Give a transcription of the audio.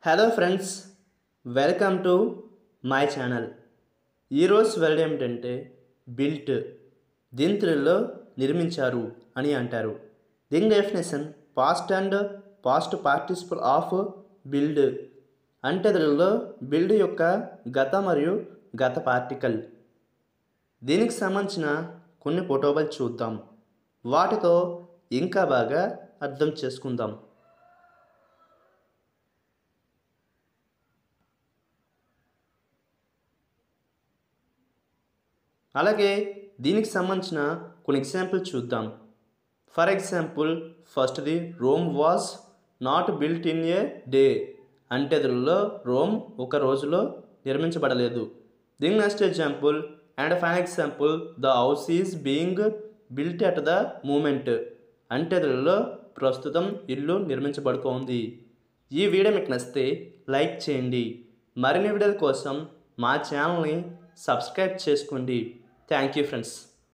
hello friends welcome to my channel ఈరోజు word ఏమిటంటే built దీని తెలుగులో నిర్మించారు అని అంటారు దీని definition past and past participle of build అంటే తెలుగులో బిల్డ్ యొక్క గత మరియు గత పార్టికల్ దీనికి సంబంధించిన కొన్ని ఫోటోలు చూద్దాం వాటితో ఇంకా బాగా అర్థం చేసుకుందాం అలాగే దీనికి సంబంధించిన కొన్ని ఎగ్జాంపుల్ చూద్దాం ఫర్ ఎగ్జాంపుల్ ఫస్ట్ది Rome was not built in a day అంటే తెలుగులో రోమ్ ఒక రోజులో నిర్మించబడలేదు దీని next example and fine example the house is being built at the moment అంటే తెలుగులో ప్రస్తుతం ఇల్లు నిర్మించబడుతోంది ఈ వీడియో మీకు నచ్చితే లైక్ చేయండి మరిన్ని వీడియోల కోసం మా ఛానల్ని సబ్స్క్రైబ్ చేసుకోండి థ్యాంక్ యూ ఫ్రెండ్స్